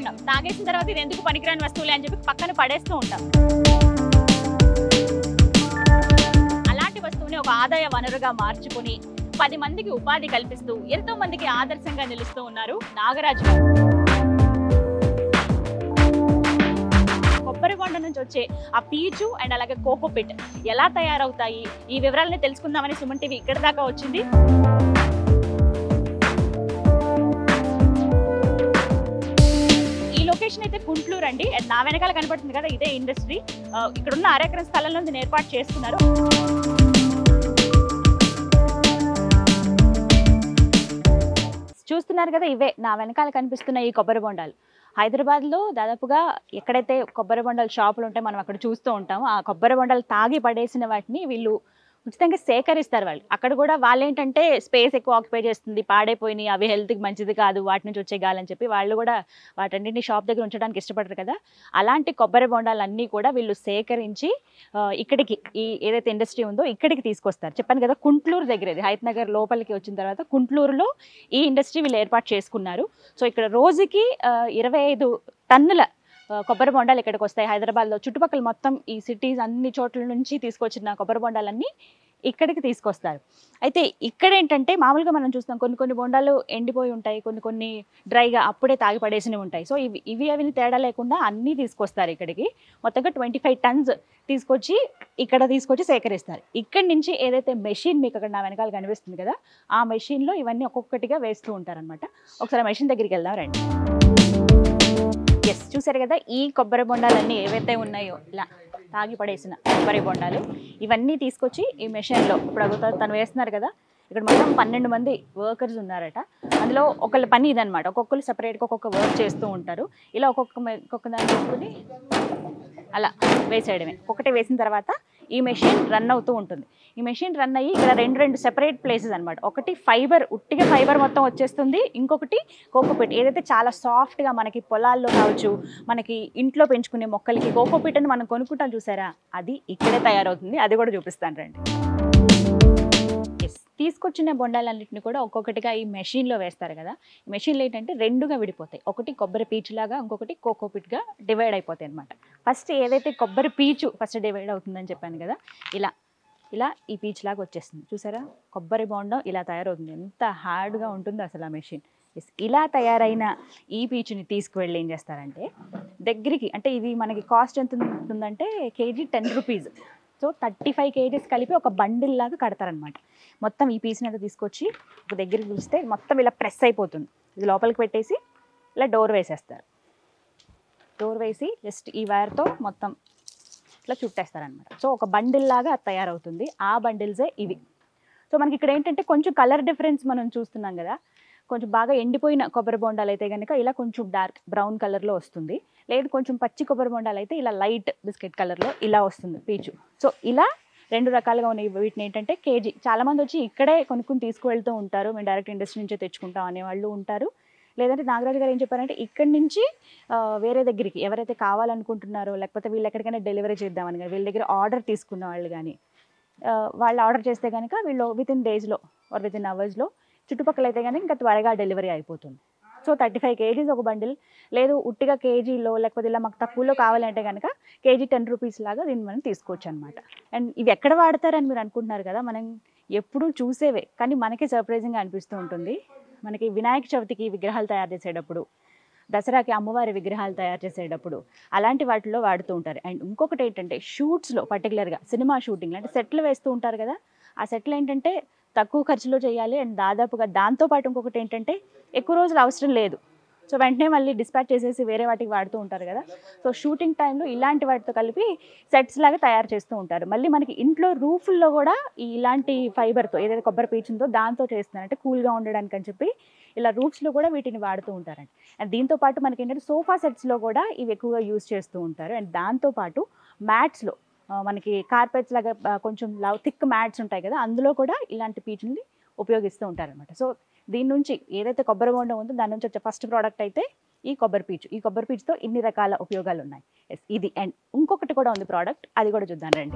బొండం తాగేసిన తర్వాత ఇది ఎందుకు పనికిరాని వస్తువులే అని చెప్పి పక్కన పడేస్తూ ఉంటాం అలాంటి వస్తువుని ఒక ఆదాయ వనరుగా మార్చుకుని పది మందికి ఉపాధి కల్పిస్తూ ఎంతో మందికి ఆదర్శంగా నిలుస్తూ ఉన్నారు నాగరాజు గారు కొబ్బరి బొండ నుంచి వచ్చే ఆ పీచు అండ్ అలాగే కోకో పిట్ ఎలా తయారవుతాయి ఈ వివరాలని తెలుసుకుందామని సుమన్ టీవీ ఇక్కడ దాకా వచ్చింది ఈ లొకేషన్ అయితే గుంట్లూరు అండి అండ్ నా వెనకాల కనపడుతుంది కదా ఇదే ఇండస్ట్రీ ఇక్కడ ఉన్న అరెకరం స్థలంలో దీన్ని ఏర్పాటు చేస్తున్నారు చూస్తున్నారు కదా ఇవే నా వెనకాల కనిపిస్తున్న ఈ కొబ్బరి బొండాలు హైదరాబాద్లో దాదాపుగా ఎక్కడైతే కొబ్బరి బొండాల షాపులు ఉంటాయో మనం అక్కడ చూస్తూ ఉంటాము ఆ కొబ్బరి బొండాలు తాగి పడేసిన వాటిని వీళ్ళు ఉచితంగా సేకరిస్తారు వాళ్ళు అక్కడ కూడా వాళ్ళు ఏంటంటే స్పేస్ ఎక్కువ ఆక్యుపై చేస్తుంది పాడైపోయినాయి అవి హెల్త్కి మంచిది కాదు వాటి నుంచి వచ్చే గాలని చెప్పి వాళ్ళు కూడా వాటన్నింటిని షాప్ దగ్గర ఉంచడానికి ఇష్టపడరు కదా అలాంటి కొబ్బరి బొండాలన్నీ కూడా వీళ్ళు సేకరించి ఆ, ఇక్కడికి ఈ ఏదైతే ఇండస్ట్రీ ఉందో ఇక్కడికి తీసుకొస్తారు చెప్పాను కదా కుంట్లూరు దగ్గర ఇది హైత్ నగర్ లోపలికి వచ్చిన తర్వాత కుంట్లూరులో ఈ ఇండస్ట్రీ వీళ్ళు ఏర్పాటు చేసుకున్నారు సో ఇక్కడ రోజుకి ఇరవై ఐదు టన్నుల ఆ, కొబ్బరి బొండాలు ఇక్కడికి వస్తాయి హైదరాబాద్లో చుట్టుపక్కల మొత్తం ఈ సిటీస్ అన్ని చోట్ల నుంచి తీసుకొచ్చిన కొబ్బరి బొండాలన్నీ ఇక్కడికి తీసుకొస్తారు అయితే ఇక్కడ ఏంటంటే మామూలుగా మనం చూస్తాం కొన్ని కొన్ని బొండాలు ఎండిపోయి ఉంటాయి కొన్ని కొన్ని డ్రైగా అప్పుడే తాగి పడేసినవి ఉంటాయి సో ఇవి ఇవి అవి తేడా లేకుండా అన్నీ తీసుకొస్తారు ఇక్కడికి మొత్తంగా ట్వంటీ ఫైవ్ టన్స్ తీసుకొచ్చి ఇక్కడ తీసుకొచ్చి సేకరిస్తారు ఇక్కడి నుంచి ఏదైతే మెషిన్ మీకు అక్కడ నా వెనకాల కనిపిస్తుంది కదా ఆ మెషిన్లో ఇవన్నీ ఒక్కొక్కటిగా వేస్తూ ఉంటారనమాట ఒకసారి మెషిన్ దగ్గరికి వెళ్దాం రండి ఎస్ చూసారు కదా ఈ కొబ్బరి బొండాలన్నీ ఏవైతే ఉన్నాయో ఇలా తాగి పడేసిన కొబ్బరి బొండాలు ఇవన్నీ తీసుకొచ్చి ఈ మెషిన్లో ఇప్పుడు అడుగుతారు తను వేస్తున్నారు కదా ఇక్కడ మొత్తం పన్నెండు మంది వర్కర్స్ ఉన్నారట అందులో ఒకళ్ళ పని ఇదనమాట ఒక్కొక్కరు సపరేట్గా ఒక్కొక్క వర్క్ చేస్తూ ఉంటారు ఇలా ఒక్కొక్క మె- ఒక్కొక్క దాన్ని తీసుకుని అలా వేసేయడమే ఒకటి వేసిన తర్వాత ఈ మెషిన్ రన్ అవుతూ ఉంటుంది ఈ మెషిన్ రన్ అయ్యి ఇక్కడ రెండు రెండు సెపరేట్ ప్లేసెస్ అనమాట ఒకటి ఫైబర్ ఉట్టిగా ఫైబర్ మొత్తం వచ్చేస్తుంది ఇంకొకటి కోకోపీట్ ఏదైతే చాలా సాఫ్ట్గా మనకి పొలాల్లో కావచ్చు మనకి ఇంట్లో పెంచుకునే మొక్కలకి కోకోపీట్ అని మనం కొనుక్కుంటాం చూసారా అది ఇక్కడే తయారవుతుంది అది కూడా చూపిస్తాను రండి ఎస్ తీసుకొచ్చిన బొండాలన్నింటిని కూడా ఒక్కొక్కటిగా ఈ మెషిన్లో వేస్తారు కదా ఈ మెషిన్లో ఏంటంటే రెండుగా విడిపోతాయి ఒకటి కొబ్బరి పీచు లాగా ఇంకొకటి కోకోపిట్గా డివైడ్ అయిపోతాయి అనమాట ఫస్ట్ ఏదైతే కొబ్బరి పీచు ఫస్ట్ డివైడ్ అవుతుందని చెప్పాను కదా ఇలా ఇలా ఈ పీచ్ లాగా వచ్చేస్తుంది చూసారా కొబ్బరి బొండం ఇలా తయారవుతుంది ఎంత హార్డ్గా ఉంటుందో అసలు ఆ మెషిన్ ఎస్ ఇలా తయారైన ఈ పీచుని తీసుకువెళ్ళి ఏం చేస్తారంటే దగ్గరికి అంటే ఇది మనకి కాస్ట్ ఎంత ఉంటుందంటే kg ten rupees so thirty five kgs కలిపి ఒక బండిల్ లాగా కడతారనమాట మొత్తం ఈ పీస్ని అంతా తీసుకొచ్చి ఒక దగ్గరికి పిలిస్తే మొత్తం ఇలా ప్రెస్ అయిపోతుంది ఇది లోపలికి పెట్టేసి ఇలా డోర్ వేసేస్తారు డోర్ వేసి జస్ట్ ఈ వైర్తో మొత్తం ఇట్లా చుట్టేస్తారనమాట సో ఒక బండిల్ లాగా అది తయారవుతుంది ఆ బండిల్సే ఇవి సో మనకి ఇక్కడ ఏంటంటే కొంచెం కలర్ డిఫరెన్స్ మనం చూస్తున్నాం కదా కొంచెం బాగా ఎండిపోయిన కొబ్బరి బొండాలు అయితే కనుక ఇలా కొంచెం డార్క్ బ్రౌన్ కలర్లో వస్తుంది లేదు కొంచెం పచ్చి కొబ్బరి బొండాలు అయితే ఇలా లైట్ బిస్కెట్ కలర్లో ఇలా వస్తుంది పీచు సో ఇలా రెండు రకాలుగా ఉన్నాయి వీటిని ఏంటంటే కేజీ చాలామంది వచ్చి ఇక్కడే కొనుక్కుని తీసుకువెళ్తూ ఉంటారు మేము డైరెక్ట్ ఇండస్ట్రీ నుంచే తెచ్చుకుంటాం అనే వాళ్ళు ఉంటారు లేదంటే నాగరాజు గారు ఏం చెప్పారంటే ఇక్కడి నుంచి ఆ, వేరే దగ్గరికి ఎవరైతే కావాలనుకుంటున్నారో లేకపోతే వీళ్ళు ఎక్కడికైనా డెలివరీ చేద్దామని కానీ వీళ్ళ దగ్గర ఆర్డర్ తీసుకున్న వాళ్ళు కానీ ఆ, వాళ్ళు ఆర్డర్ చేస్తే కనుక వీళ్ళు విత్ ఇన్ డేస్లో ఆర్ విత్ ఇన్ అవర్స్లో చుట్టుపక్కల అయితే కనుక ఇంకా త్వరగా డెలివరీ అయిపోతుంది సో థర్టీ ఫైవ్ కేజీస్ ఒక బండిల్ లేదు ఉట్టిగా కేజీలో లేకపోతే ఇలా మాకు తక్కువలో కావాలంటే కనుక కేజీ టెన్ రూపీస్ లాగా దీన్ని మనం తీసుకోవచ్చు అనమాట అండ్ ఇవి ఎక్కడ వాడతారని మీరు అనుకుంటున్నారు కదా మనం ఎప్పుడూ చూసేవే కానీ మనకే సర్ప్రైజింగ్గా అనిపిస్తూ ఉంటుంది మనకి వినాయక చవితికి విగ్రహాలు తయారు చేసేటప్పుడు దసరాకి అమ్మవారి విగ్రహాలు తయారు చేసేటప్పుడు అలాంటి వాటిలో వాడుతూ ఉంటారు అండ్ ఇంకొకటి ఏంటంటే షూట్స్లో పర్టికులర్గా సినిమా షూటింగ్ అంటే సెట్లు వేస్తూ ఉంటారు కదా ఆ సెట్లు ఏంటంటే తక్కువ ఖర్చులో చేయాలి అండ్ దాదాపుగా దాంతోపాటు ఇంకొకటి ఏంటంటే ఎక్కువ రోజులు అవసరం లేదు సో వెంటనే మళ్ళీ డిస్పాచ్ చేసేసి వేరే వాటికి వాడుతూ ఉంటారు కదా సో షూటింగ్ టైంలో ఇలాంటి వాటితో కలిపి సెట్స్ లాగా తయారు చేస్తూ ఉంటారు మళ్ళీ మనకి ఇంట్లో రూఫుల్లో కూడా ఈ ఇలాంటి ఫైబర్తో ఏదైతే కొబ్బరి పీచుందో దాంతో చేస్తున్నారు అంటే కూల్గా ఉండడానికి అని చెప్పి ఇలా రూఫ్స్లో కూడా వీటిని వాడుతూ ఉంటారండి అండ్ దీంతో పాటు మనకి ఏంటంటే సోఫా సెట్స్లో కూడా ఇవి ఎక్కువగా యూజ్ చేస్తూ ఉంటారు అండ్ దాంతోపాటు మ్యాట్స్లో మనకి కార్పెట్స్ లాగా ఆ, కొంచెం లవ్ థిక్ మ్యాట్స్ ఉంటాయి కదా అందులో కూడా ఇలాంటి పీచుని ఉపయోగిస్తూ ఉంటారనమాట సో దీని నుంచి ఏదైతే కొబ్బరి బొండం ఉందో దాని నుంచి వచ్చే ఫస్ట్ ప్రోడక్ట్ అయితే ఈ కొబ్బరి పీచు ఈ కొబ్బరి పీచుతో ఇన్ని రకాల ఉపయోగాలు ఉన్నాయి ఎస్ ఇది అండ్ ఇంకొకటి కూడా ఉంది ప్రోడక్ట్ అది కూడా చూద్దాం రండి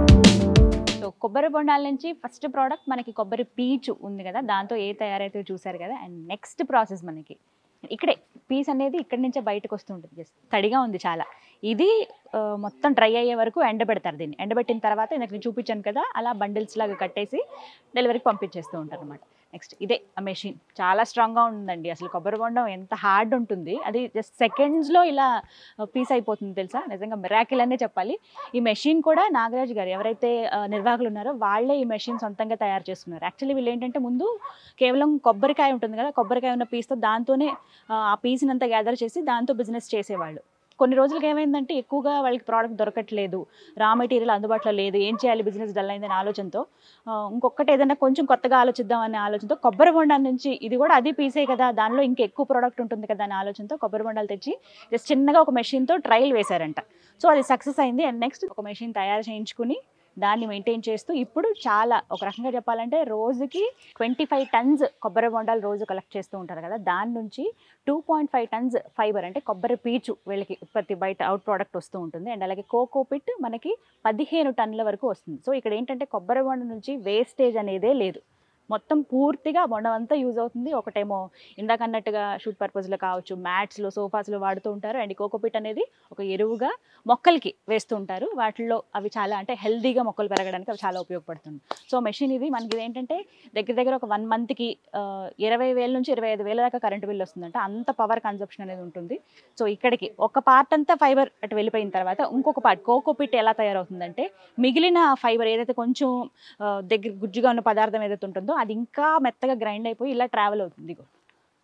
సో కొబ్బరి బొండాల నుంచి ఫస్ట్ ప్రోడక్ట్ మనకి కొబ్బరి పీచు ఉంది కదా దాంతో ఏ తయారైతే చూసారు కదా అండ్ నెక్స్ట్ ప్రాసెస్ మనకి ఇక్కడే పీస్ అనేది ఇక్కడి నుంచే బయటకు వస్తూ ఉంటుంది జస్ట్ తడిగా ఉంది చాలా ఇది ఆ, మొత్తం డ్రై అయ్యే వరకు ఎండబెడతారు దీన్ని ఎండబెట్టిన తర్వాత ఇందాక నేను చూపించాను కదా అలా బండిల్స్ లాగా కట్టేసి డెలివరీకి పంపించేస్తూ ఉంటారు అనమాట నెక్స్ట్ ఇదే ఆ మెషిన్ చాలా స్ట్రాంగ్గా ఉందండి అసలు కొబ్బరి బొండం ఎంత హార్డ్ ఉంటుంది అది జస్ట్ సెకండ్స్లో ఇలా పీస్ అయిపోతుంది తెలుసా నిజంగా మిరాకిల్ అనే చెప్పాలి ఈ మెషిన్ కూడా నాగరాజ్ గారు ఎవరైతే ఆ, నిర్వాహకులు ఉన్నారో వాళ్ళే ఈ మెషిన్ సొంతంగా తయారు చేస్తున్నారు యాక్చువల్లీ వీళ్ళు ఏంటంటే ముందు కేవలం కొబ్బరికాయ ఉంటుంది కదా కొబ్బరికాయ ఉన్న పీస్తో దాంతోనే ఆ, ఆ పీస్ని అంతా గ్యాదర్ చేసి దాంతో బిజినెస్ చేసేవాళ్ళు కొన్ని రోజులకి ఏమైందంటే ఎక్కువగా వాళ్ళకి ప్రోడక్ట్ దొరకట్లేదు రా మెటీరియల్ అందుబాటులో లేదు ఏం చేయాలి బిజినెస్ డల్ అయిందనే ఆలోచనతో ఆ, ఇంకొకటి ఏదైనా కొంచెం కొత్తగా ఆలోచిద్దాం అనే ఆలోచనతో కొబ్బరి బొండం నుంచి ఇది కూడా అది పీసే కదా దానిలో ఇంకా ఎక్కువ ప్రోడక్ట్ ఉంటుంది కదా అనే ఆలోచనతో కొబ్బరి బొండాలు తెచ్చి జస్ట్ చిన్నగా ఒక మెషిన్తో ట్రయల్ వేశారంట సో అది సక్సెస్ అయింది అండ్ నెక్స్ట్ ఒక మెషిన్ తయారు చేయించుకుని దాన్ని మెయింటైన్ చేస్తూ ఇప్పుడు చాలా ఒక రకంగా చెప్పాలంటే రోజుకి ట్వంటీ ఫైవ్ టన్స్ కొబ్బరి బొండాలు రోజు కలెక్ట్ చేస్తూ ఉంటారు కదా దాని నుంచి two point five tons fibre అంటే కొబ్బరి పీచు వీళ్ళకి ఉత్పత్తి బయట అవుట్ ప్రోడక్ట్ వస్తూ ఉంటుంది అండ్ అలాగే కోకో పిట్ మనకి పదిహేను టన్నుల వరకు వస్తుంది సో ఇక్కడ ఏంటంటే కొబ్బరి బొండ నుంచి వేస్టేజ్ అనేదే లేదు మొత్తం పూర్తిగా బొండం అంతా యూజ్ అవుతుంది ఒకటేమో ఇందాక అన్నట్టుగా షూట్ పర్పస్లో కావచ్చు మ్యాట్స్లో సోఫాస్లో వాడుతూ ఉంటారు అండ్ కోకోపిట్ అనేది ఒక ఎరువుగా మొక్కలకి వేస్తూ ఉంటారు వాటిల్లో అవి చాలా అంటే హెల్దీగా మొక్కలు పెరగడానికి అవి చాలా ఉపయోగపడుతుంది సో మెషిన్ ఇది మనకి ఇది ఏంటంటే దగ్గర దగ్గర ఒక వన్ మంత్కి ఇరవై వేల నుంచి ఇరవై ఐదు వేల దాకా కరెంట్ బిల్ వస్తుందంట అంత పవర్ కన్సప్షన్ అనేది ఉంటుంది సో ఇక్కడికి ఒక పార్ట్ అంతా ఫైబర్ అటు వెళ్ళిపోయిన తర్వాత ఇంకొక పార్ట్ కోకోపిట్ ఎలా తయారవుతుందంటే మిగిలిన ఫైబర్ ఏదైతే కొంచెం ఆ, దగ్గర గుజ్జుగా ఉన్న పదార్థం ఏదైతే ఉంటుందో అది ఇంకా మెత్తగా గ్రైండ్ అయిపోయి ఇలా ట్రావెల్ అవుతుంది ఇగో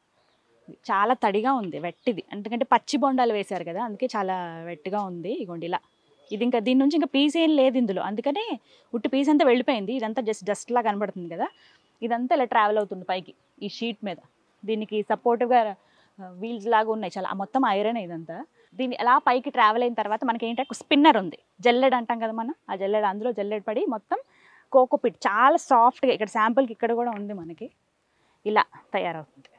చాలా తడిగా ఉంది వెట్టిది ఎందుకంటే పచ్చి బొండాలు వేశారు కదా అందుకే చాలా వెట్టిగా ఉంది ఇగోండి ఇలా ఇది ఇంకా దీని నుంచి ఇంకా పీస్ ఏం లేదు ఇందులో అందుకనే ఉట్టి పీస్ అంతా వెళ్ళిపోయింది ఇదంతా జస్ట్ డస్ట్ లా కనబడుతుంది కదా ఇదంతా ఇలా ట్రావెల్ అవుతుంది పైకి ఈ షీట్ మీద దీనికి సపోర్టివ్గా వీల్స్ లాగా ఉన్నాయి చాలా ఆ మొత్తం ఐరన్ ఇదంతా దీన్ని ఎలా పైకి ట్రావెల్ అయిన తర్వాత మనకి ఏంటంటే స్పిన్నర్ ఉంది జల్లెడ్ అంటాం కదా మనం ఆ జల్లెడ్ అందులో జల్లెడ్ పడి మొత్తం కోకోపిట్ చాలా సాఫ్ట్గా ఇక్కడ శాంపుల్కి ఇక్కడ కూడా ఉంది మనకి ఇలా తయారవుతుంది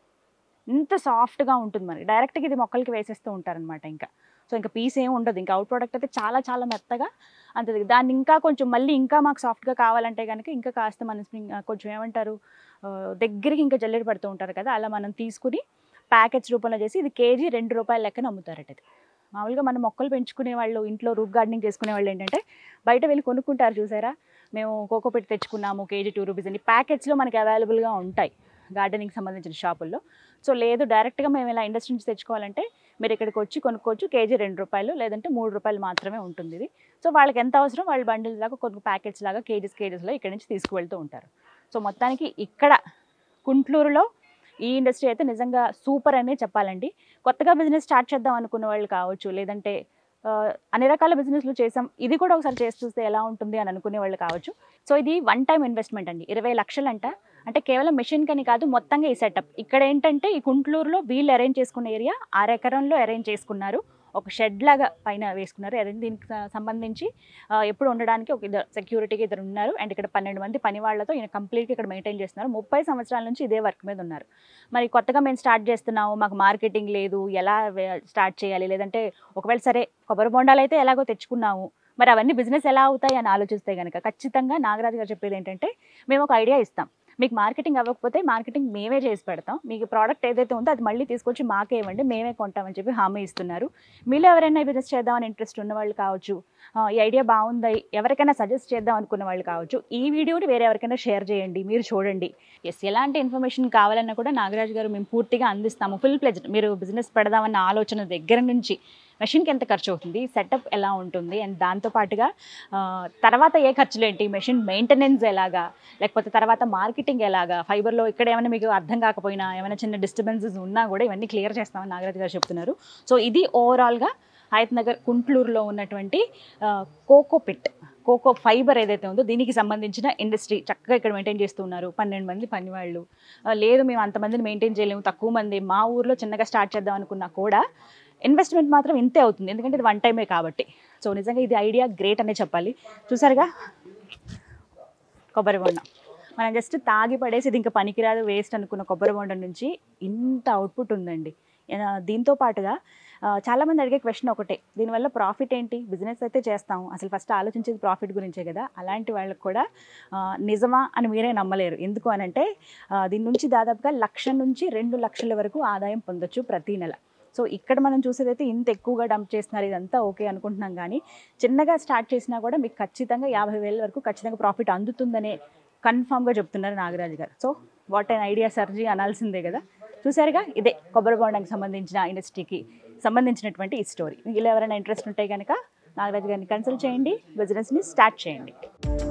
ఇంత సాఫ్ట్గా ఉంటుంది మనకి డైరెక్ట్గా ఇది మొక్కలకి వేసేస్తూ ఉంటారనమాట ఇంకా సో ఇంకా పీస్ ఏం ఉండదు ఇంకా అవుట్ ప్రోడక్ట్ అయితే చాలా చాలా మెత్తగా అంత దాన్ని ఇంకా కొంచెం మళ్ళీ ఇంకా మాకు సాఫ్ట్గా కావాలంటే కనుక ఇంకా కాస్త మనం స్ప్రింగ్ కొంచెం ఏమంటారు ఆ, దగ్గరికి ఇంకా జల్లెడ పడుతూ ఉంటారు కదా అలా మనం తీసుకుని ప్యాకెట్స్ రూపంలో చేసి ఇది కేజీ రెండు రూపాయల లెక్కన అమ్ముతారట ఇది మామూలుగా మనం మొక్కలు పెంచుకునే వాళ్ళు ఇంట్లో రూప్ గార్డెనింగ్ చేసుకునే వాళ్ళు ఏంటంటే బయట వెళ్ళి కొనుక్కుంటారు చూసారా మేము కోకో పెట్టి తెచ్చుకున్నాము కేజీ టూ రూపీస్ అని ప్యాకెట్స్లో మనకి అవైలబుల్గా ఉంటాయి గార్డెనింగ్ సంబంధించిన షాపుల్లో సో లేదు డైరెక్ట్గా మేము ఇలా ఇండస్ట్రీ నుంచి తెచ్చుకోవాలంటే మీరు ఇక్కడికి వచ్చి కొనుక్కోవచ్చు కేజీ రెండు రూపాయలు లేదంటే మూడు రూపాయలు మాత్రమే ఉంటుంది ఇది సో వాళ్ళకి ఎంత అవసరం వాళ్ళు బండిల్స్ లాగా కొన్ని ప్యాకెట్స్ లాగా కేజీస్ కేజీస్లో ఇక్కడి నుంచి తీసుకువెళ్తూ ఉంటారు సో మొత్తానికి ఇక్కడ కుంట్లూరులో ఈ ఇండస్ట్రీ అయితే నిజంగా సూపర్ అనే చెప్పాలండి కొత్తగా బిజినెస్ స్టార్ట్ చేద్దాం అనుకున్న వాళ్ళు కావచ్చు లేదంటే ఆ, అన్ని రకాల బిజినెస్లు చేసాం ఇది కూడా ఒకసారి చేసి చూస్తే ఎలా ఉంటుంది అని అనుకునే వాళ్ళు కావచ్చు సో ఇది వన్ టైం ఇన్వెస్ట్మెంట్ అండి ఇరవై లక్షలంట అంటే కేవలం మెషిన్ కని కాదు మొత్తంగా ఈ సెటప్ ఇక్కడ ఏంటంటే ఈ కుంట్లూరులో వీళ్ళు అరేంజ్ చేసుకున్న ఏరియా ఆరెకరంలో అరేంజ్ చేసుకున్నారు ఒక షెడ్ లాగా పైన వేసుకున్నారు అదే దీనికి స- సంబంధించి ఆ, ఎప్పుడు ఉండడానికి ఒక ఇద్దరు సెక్యూరిటీకి ఇద్దరు ఉన్నారు అండ్ ఇక్కడ పన్నెండు మంది పని వాళ్ళతో ఈయన కంప్లీట్గా ఇక్కడ మెయింటైన్ చేస్తున్నారు ముప్పై సంవత్సరాల నుంచి ఇదే వర్క్ మీద ఉన్నారు మరి కొత్తగా మేము స్టార్ట్ చేస్తున్నాము మాకు మార్కెటింగ్ లేదు ఎలా వే- స్టార్ట్ చేయాలి లేదంటే ఒకవేళ సరే కొబ్బరి బొండాలు అయితే ఎలాగో తెచ్చుకున్నాము మరి అవన్నీ బిజినెస్ ఎలా అవుతాయి అని ఆలోచిస్తే కనుక ఖచ్చితంగా నాగరాజు గారు చెప్పేది ఏంటంటే మేము ఒక ఐడియా ఇస్తాం మీకు మార్కెటింగ్ అవ్వకపోతే మార్కెటింగ్ మేమే చేసి పెడతాం మీకు ప్రోడక్ట్ ఏదైతే ఉందో అది మళ్ళీ తీసుకొచ్చి మాకే ఇవ్వండి మేమే కొంటామని చెప్పి హామీ ఇస్తున్నారు మీలో ఎవరైనా బిజినెస్ చేద్దామని ఇంట్రెస్ట్ ఉన్న వాళ్ళు కావచ్చు ఆ, ఈ ఐడియా బాగుంది ఎవరికైనా సజెస్ట్ చేద్దాం అనుకున్న వాళ్ళు కావచ్చు ఈ వీడియోని వేరే ఎవరికైనా షేర్ చేయండి మీరు చూడండి ఎస్ ఎలాంటి ఇన్ఫర్మేషన్ కావాలన్నా కూడా నాగరాజు గారు మేము పూర్తిగా అందిస్తాము ఫుల్ ప్లెజ్ మీరు బిజినెస్ పెడదామన్న ఆలోచన దగ్గర నుంచి మెషిన్కి ఎంత ఖర్చు అవుతుంది సెటప్ ఎలా ఉంటుంది అండ్ దాంతోపాటుగా ఆ, తర్వాత ఏ ఖర్చులు ఏంటి మెషిన్ మెయింటెనెన్స్ ఎలాగా లేకపోతే తర్వాత మార్కెటింగ్ ఎలాగా ఫైబర్లో ఇక్కడ ఏమైనా మీకు అర్థం కాకపోయినా ఏమైనా చిన్న డిస్టర్బెన్సెస్ ఉన్నా కూడా ఇవన్నీ క్లియర్ చేస్తామని నాగరాజు గారు చెప్తున్నారు సో ఇది ఓవరాల్గా హయత్ నగర్ కుంట్లూరులో ఉన్నటువంటి ఆ, కోకో పిట్ కోకో ఫైబర్ ఏదైతే ఉందో దీనికి సంబంధించిన ఇండస్ట్రీ చక్కగా ఇక్కడ మెయింటైన్ చేస్తున్నారు పన్నెండు మంది పని వాళ్ళు ఆ, లేదు మేము అంతమందిని మెయింటైన్ చేయలేము తక్కువ మంది మా ఊర్లో చిన్నగా స్టార్ట్ చేద్దాం అనుకున్నా కూడా ఇన్వెస్ట్మెంట్ మాత్రం ఇంతే అవుతుంది ఎందుకంటే ఇది వన్ టైమే కాబట్టి సో నిజంగా ఇది ఐడియా గ్రేట్ అనే చెప్పాలి చూసారుగా కొబ్బరి బొండం మనం జస్ట్ తాగి పడేసి ఇది ఇంకా పనికిరాదు వేస్ట్ అనుకున్న కొబ్బరి బొండం నుంచి ఇంత అవుట్పుట్ ఉందండి ఆ, దీంతో పాటుగా ఆ, చాలామంది అడిగే క్వశ్చన్ ఒకటే దీనివల్ల ప్రాఫిట్ ఏంటి బిజినెస్ అయితే చేస్తాం అసలు ఫస్ట్ ఆలోచించేది ప్రాఫిట్ గురించే కదా అలాంటి వాళ్ళకి కూడా ఆ, నిజమా అని మీరే నమ్మలేరు ఎందుకు అనంటే ఆ, దీని నుంచి దాదాపుగా లక్ష నుంచి రెండు లక్షల వరకు ఆదాయం పొందొచ్చు ప్రతి నెల సో ఇక్కడ మనం చూసేదైతే ఇంత ఎక్కువగా డంప్ చేస్తున్నారు ఇదంతా ఓకే అనుకుంటున్నాం కానీ చిన్నగా స్టార్ట్ చేసినా కూడా మీకు ఖచ్చితంగా యాభై వేల వరకు ఖచ్చితంగా ప్రాఫిట్ అందుతుందనే కన్ఫామ్గా చెప్తున్నారు Nagaraju garu so what and idea sir ji అనాల్సిందే కదా చూసారుగా ఇదే కొబ్బరి బొండానికి సంబంధించిన ఇండస్ట్రీకి సంబంధించినటువంటి ఈ స్టోరీ మీకు ఇలా ఎవరైనా ఇంట్రెస్ట్ ఉంటే కనుక నాగరాజు గారిని కన్సల్ట్ చేయండి బిజినెస్ని స్టార్ట్ చేయండి